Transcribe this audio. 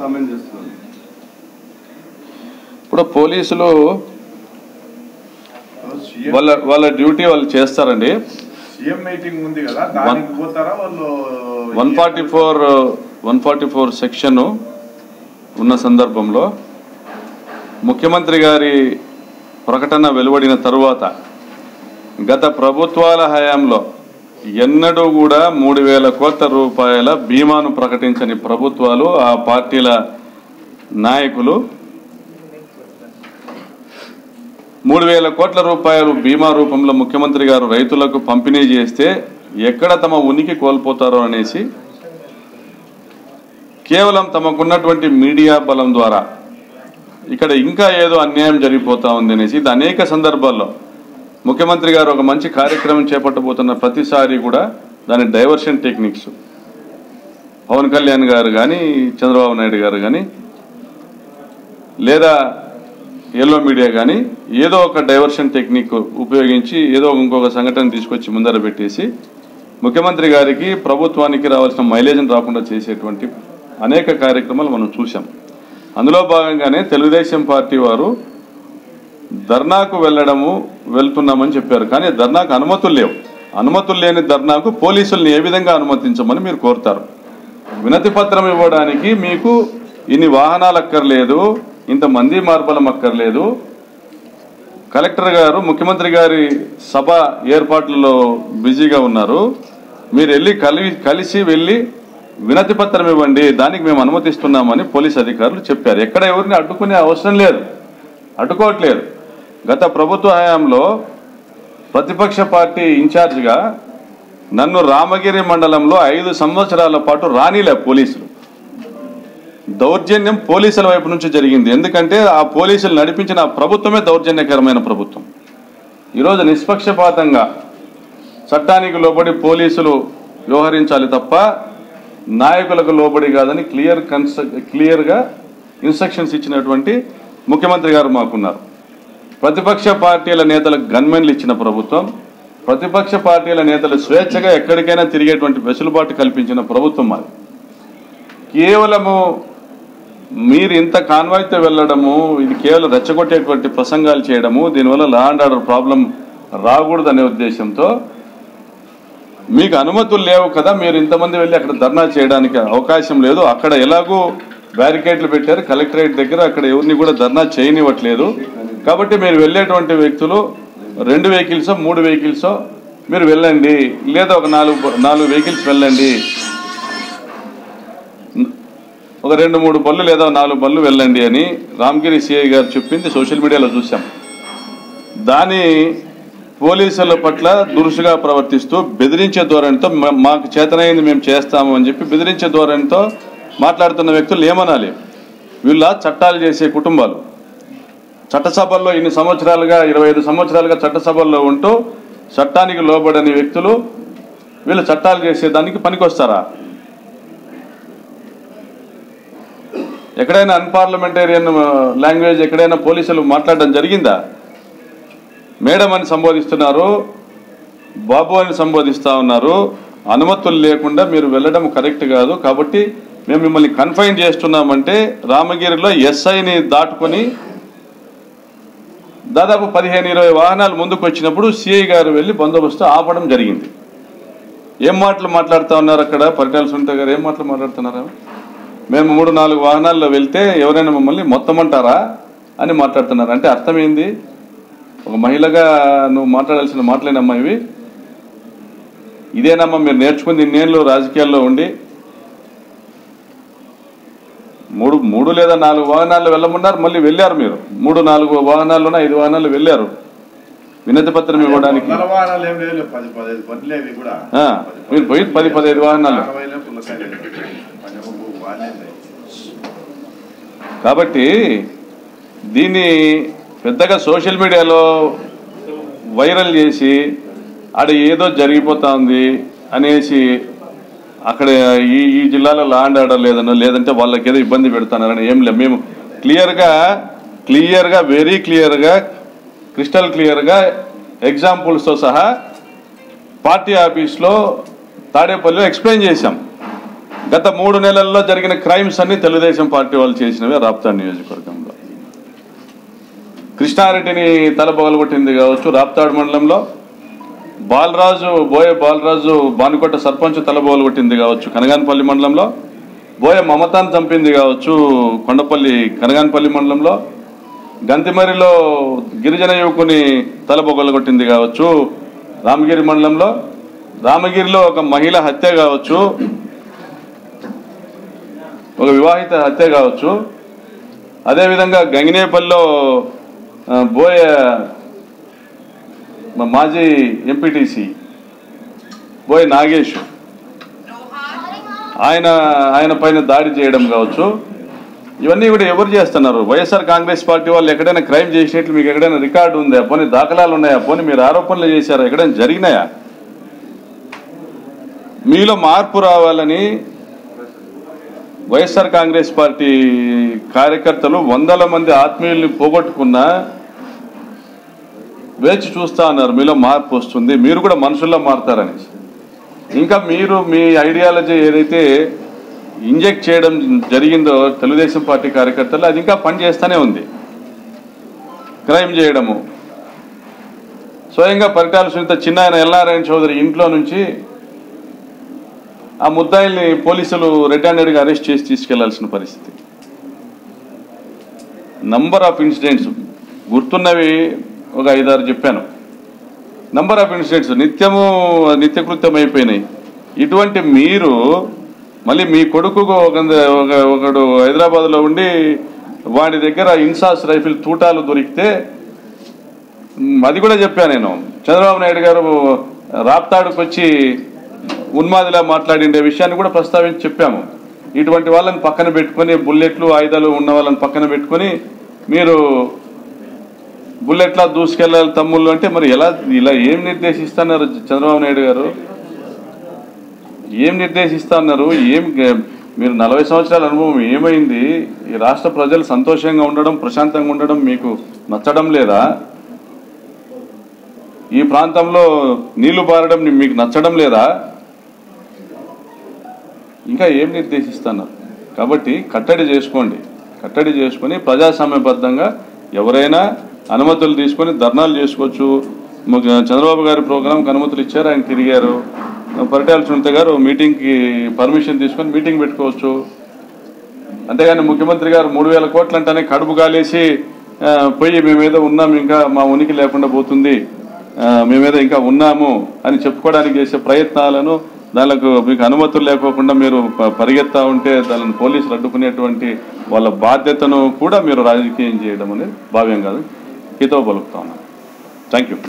Comment చేస్తున్నారు ఇప్పుడు పోలీసులు సీఎం వాళ్ళ వాళ్ళ డ్యూటీ వాళ్ళు చేస్తారండి సీఎం మీటింగ్ ఉంది కదా దానికి పోతారా వాళ్ళు one forty four one forty four section ఉన్న సందర్భంలో ముఖ్యమంత్రి గారి ప్రకటన వెలువడిన తరువాత గత ప్రభుత్వాల హయాంలో ఎన్నడూ కూడా మూడు వేల కోట్ల రూపాయల బీమాను ప్రకటించని ప్రభుత్వాలు ఆ పార్టీల నాయకులు మూడు వేల కోట్ల రూపాయలు బీమా రూపంలో ముఖ్యమంత్రి గారు రైతులకు పంపిణీ చేస్తే ఎక్కడ తమ ఉనికి కోల్పోతారో అనేసి కేవలం తమకున్నటువంటి మీడియా బలం ద్వారా ఇక్కడ ఇంకా ఏదో అన్యాయం జరిగిపోతా ఉంది అనేసి ఇది అనేక సందర్భాల్లో ముఖ్యమంత్రి గారు ఒక మంచి కార్యక్రమం చేపట్టబోతున్న ప్రతిసారి కూడా దాని డైవర్షన్ టెక్నిక్స్ పవన్ కళ్యాణ్ గారు కానీ చంద్రబాబు నాయుడు గారు కానీ లేదా ఎల్లో మీడియా కానీ ఏదో ఒక డైవర్షన్ టెక్నిక్ ఉపయోగించి ఏదో ఇంకొక సంఘటన తీసుకొచ్చి ముందర పెట్టేసి ముఖ్యమంత్రి గారికి ప్రభుత్వానికి రావాల్సిన మైలేజ్ని రాకుండా చేసేటువంటి అనేక కార్యక్రమాలు మనం చూసాం అందులో భాగంగానే తెలుగుదేశం పార్టీ వారు ధర్నాకు వెళ్ళడము వెళ్తున్నామని చెప్పారు కానీ ధర్నాకు అనుమతులు లేవు అనుమతులు లేని ధర్నాకు పోలీసుల్ని ఏ విధంగా అనుమతించమని మీరు కోరుతారు వినతి పత్రం ఇవ్వడానికి మీకు ఇన్ని వాహనాలు అక్కర్లేదు ఇంతమంది మార్బలం అక్కర్లేదు కలెక్టర్ గారు ముఖ్యమంత్రి గారి సభ ఏర్పాట్లలో బిజీగా ఉన్నారు మీరు వెళ్ళి కలి కలిసి వెళ్ళి వినతి పత్రం ఇవ్వండి దానికి మేము అనుమతిస్తున్నామని పోలీస్ అధికారులు చెప్పారు ఎక్కడ ఎవరిని అడ్డుకునే అవసరం లేదు అడ్డుకోవట్లేదు గత ప్రభుత్వ హయాంలో ప్రతిపక్ష పార్టీ ఇన్ఛార్జిగా నన్ను రామగిరి మండలంలో ఐదు సంవత్సరాల పాటు రానిలే పోలీసులు దౌర్జన్యం పోలీసుల వైపు నుంచి జరిగింది ఎందుకంటే ఆ పోలీసులు నడిపించిన ఆ ప్రభుత్వమే దౌర్జన్యకరమైన ప్రభుత్వం ఈరోజు నిష్పక్షపాతంగా చట్టానికి లోబడి పోలీసులు వ్యవహరించాలి తప్ప నాయకులకు లోబడి కాదని క్లియర్ కన్స్ట్ర క్లియర్గా ఇన్స్ట్రక్షన్స్ ఇచ్చినటువంటి ముఖ్యమంత్రి గారు మాకున్నారు ప్రతిపక్ష పార్టీల నేతలకు గన్మెన్లు ఇచ్చిన ప్రభుత్వం ప్రతిపక్ష పార్టీల నేతలు స్వేచ్ఛగా ఎక్కడికైనా తిరిగేటువంటి వెసులుబాటు కల్పించిన ప్రభుత్వం మాది కేవలము మీరు ఇంత కాన్వాయ్తో వెళ్ళడము ఇది కేవలం రెచ్చగొట్టేటువంటి ప్రసంగాలు చేయడము దీనివల్ల లా అండ్ ఆర్డర్ ప్రాబ్లం రాకూడదనే ఉద్దేశంతో మీకు అనుమతులు లేవు కదా మీరు ఇంతమంది వెళ్ళి అక్కడ ధర్నా చేయడానికి అవకాశం లేదు అక్కడ ఎలాగో బ్యారికేడ్లు పెట్టారు కలెక్టరేట్ దగ్గర అక్కడ ఎవరిని కూడా ధర్నా చేయనివ్వట్లేదు కాబట్టి మీరు వెళ్ళేటువంటి వ్యక్తులు రెండు వెహికల్సో మూడు వెహికల్సో మీరు వెళ్ళండి లేదా ఒక నాలుగు నాలుగు వెహికల్స్ వెళ్ళండి ఒక రెండు మూడు బళ్ళు లేదా నాలుగు బళ్ళు వెళ్ళండి అని రామగిరి సిఐ గారు చెప్పింది సోషల్ మీడియాలో చూసాం దాని పోలీసుల పట్ల దురుసుగా ప్రవర్తిస్తూ బెదిరించే ధోరణితో "మా- మాకు చేతనైంది మేము చేస్తాము అని చెప్పి బెదిరించే ధోరణితో మాట్లాడుతున్న వ్యక్తులు ఏమనాలి వీళ్ళ చట్టాలు చేసే కుటుంబాలు చట్టసభల్లో ఇన్ని సంవత్సరాలుగా ఇరవై ఐదు సంవత్సరాలుగా చట్టసభల్లో ఉంటూ చట్టానికి లోబడని వ్యక్తులు వీళ్ళు చట్టాలు చేసేదానికి పనికొస్తారా ఎక్కడైనా అన్పార్లమెంటేరియన్ లాంగ్వేజ్ ఎక్కడైనా పోలీసులు మాట్లాడడం జరిగిందా మేడం అని సంబోధిస్తున్నారు బాబు అని సంబోధిస్తా ఉన్నారు అనుమతులు లేకుండా మీరు వెళ్ళడం కరెక్ట్ కాదు కాబట్టి మేము మిమ్మల్ని కన్ఫైన్ చేస్తున్నామంటే రామగిరిలో ఎస్ఐని దాటుకొని దాదాపు పదిహేను ఇరవై వాహనాలు ముందుకు వచ్చినప్పుడు సిఐ గారు వెళ్ళి బందోబస్తు ఆపడం జరిగింది ఏం మాటలు మాట్లాడుతూ ఉన్నారు అక్కడ పరిటాల సునీత గారు ఏం మాటలు మాట్లాడుతున్నారు మేము మూడు నాలుగు వాహనాల్లో వెళ్తే ఎవరైనా మమ్మల్ని మొత్తం అంటారా అని మాట్లాడుతున్నారు అంటే అర్థం ఏంది ఒక మహిళగా నువ్వు మాట్లాడాల్సిన మాటలేనమ్మా ఇవి ఇదేనమ్మా మీరు నేర్చుకుంది ఇన్నేళ్ళు రాజకీయాల్లో ఉండి మూడు మూడు లేదా నాలుగు వాహనాల్లో వెళ్ళమన్నారు మళ్ళీ వెళ్ళారు మీరు మూడు నాలుగు వాహనాల్లోనే ఐదు వాహనాలు వెళ్ళారు వినతి పత్రం ఇవ్వడానికి వందల వాహనాలు ఏం లేవు పది పదిహేను బండ్లు అవి కూడా ఆ, మీరు పోయి పది పదిహేను వాహనాలు అరవైలో పుల్లకాయలు పది ఒక వాహనాలు లేవు. కాబట్టి దీన్ని పెద్దగా సోషల్ మీడియాలో వైరల్ చేసి ఆడ ఏదో జరిగిపోతా ఉంది అనేసి అక్కడ ఈ ఈ జిల్లాలో లా అండ్ ఆర్డర్ లేదనో లేదంటే వాళ్ళకి ఏదో ఇబ్బంది పెడుతున్నారని ఏం లేదు మేము క్లియర్గా క్లియర్గా వెరీ క్లియర్గా క్రిస్టల్ క్లియర్గా ఎగ్జాంపుల్స్తో సహా పార్టీ ఆఫీస్లో తాడేపల్లిలో ఎక్స్ప్లెయిన్ చేశాం గత మూడు నెలల్లో జరిగిన క్రైమ్స్ అన్ని తెలుగుదేశం పార్టీ వాళ్ళు చేసినవే రాప్తా నియోజకవర్గంలో కృష్ణారెడ్డిని తల పగలగొట్టింది కావచ్చు రాప్తాడు మండలంలో బాలరాజు బోయ బాలరాజు బానుకోట సర్పంచ్ తల పగలగొట్టింది కావచ్చు కనగానపల్లి మండలంలో బోయ మమతాన్ చంపింది కావచ్చు కొండపల్లి కనగానపల్లి మండలంలో గంతిమరిలో గిరిజన యువకుని తల పగలగొట్టింది కావచ్చు రామగిరి మండలంలో రామగిరిలో ఒక మహిళ హత్య కావచ్చు ఒక వివాహిత హత్య కావచ్చు అదేవిధంగా గంగినేపల్లిలో ఆ, బోయ మా మాజీ ఎంపీటీసీ బోయ నాగేష్ ఆయన ఆయన పైన దాడి చేయడం కావచ్చు ఇవన్నీ కూడా ఎవరు చేస్తున్నారు వైఎస్ఆర్ కాంగ్రెస్ పార్టీ వాళ్ళు ఎక్కడైనా క్రైమ్ చేసినట్లు మీకు ఎక్కడైనా రికార్డు ఉందా పోనీ దాఖలాలు ఉన్నాయా పోనీ మీరు ఆరోపణలు చేశారా ఎక్కడైనా జరిగినాయా మీలో మార్పు రావాలని వైఎస్ఆర్ కాంగ్రెస్ పార్టీ కార్యకర్తలు వందల మంది ఆత్మీయుల్ని పోగొట్టుకున్నా వేచి చూస్తా అన్నారు మీలో మార్పు వస్తుంది మీరు కూడా మనుషుల్లో మారుతారని ఇంకా మీరు మీ ఐడియాలజీ ఏదైతే ఇంజెక్ట్ చేయడం జరిగిందో తెలుగుదేశం పార్టీ కార్యకర్తలు అది ఇంకా పని చేస్తూనే ఉంది క్రైమ్ చేయడము స్వయంగా పరిటాల సునీత చిన్న ఆయన ఎల్నారాయణ చౌదరి ఇంట్లో నుంచి ఆ ముద్దాయిల్ని పోలీసులు రెడ్ హ్యాండెడ్గా అరెస్ట్ చేసి తీసుకెళ్లాల్సిన పరిస్థితి నంబర్ ఆఫ్ ఇన్సిడెంట్స్ గుర్తున్నవి ఒక ఐదారు చెప్పాను నంబర్ ఆఫ్ ఇన్సిడెంట్స్ నిత్యము నిత్యకృత్యం అయిపోయినాయి ఇటువంటి మీరు మళ్ళీ మీ కొడుకు ఒక ఒక- ఒకడు హైదరాబాద్లో ఉండి వాడి దగ్గర ఇన్సాస్ రైఫిల్ తూటాలు దొరికితే మ్, అది కూడా చెప్పాను నేను చంద్రబాబు నాయుడు గారు రాప్తాడుకు వచ్చి ఉన్మాదిలా మాట్లాడిండే విషయాన్ని కూడా ప్రస్తావించి చెప్పాము ఇటువంటి వాళ్ళని పక్కన పెట్టుకొని బుల్లెట్లు ఆయుధాలు ఉన్న వాళ్ళని పక్కన పెట్టుకొని మీరు బుల్లెట్లా దూసుకెళ్ళాలి తమ్ముళ్ళు అంటే మరి ఎలా ఇలా ఏం నిర్దేశిస్తున్నారు చంద్రబాబు నాయుడు గారు ఏం నిర్దేశిస్తున్నారు ఏం గ- మీరు నలభై సంవత్సరాల అనుభవం ఏమైంది ఈ రాష్ట్ర ప్రజలు సంతోషంగా ఉండడం ప్రశాంతంగా ఉండడం మీకు నచ్చడం లేదా ఈ ప్రాంతంలో నీళ్లు పారడం మీకు నచ్చడం లేదా ఇంకా ఏం నిర్దేశిస్తున్నారు కాబట్టి కట్టడి చేసుకోండి కట్టడి చేసుకొని ప్రజాస్వామ్యబద్ధంగా ఎవరైనా అనుమతులు తీసుకొని ధర్నాలు చేసుకోవచ్చు ము- చంద్రబాబు గారి ప్రోగ్రాంకి అనుమతులు ఇచ్చారు ఆయన తిరిగారు పరిటాల సునీత గారు మీటింగ్కి పర్మిషన్ తీసుకొని మీటింగ్ పెట్టుకోవచ్చు అంతేగాని ముఖ్యమంత్రి గారు మూడు వేల కోట్లు అంటేనే కడుపు కాలేసి ఆ, పోయి మేమేదో ఉన్నాం ఇంకా మా ఉనికి లేకుండా పోతుంది ఆ, మేమేదో ఇంకా ఉన్నాము అని చెప్పుకోవడానికి చేసే ప్రయత్నాలను దానికి మీకు అనుమతులు లేకోకుండా మీరు ప- పరిగెత్తా ఉంటే దానిని పోలీసులు అడ్డుకునేటువంటి వాళ్ళ బాధ్యతను కూడా మీరు రాజకీయం చేయడం అనేది భావ్యం కాదు హితవు పలుకుతా ఉన్నాను థ్యాంక్ యూ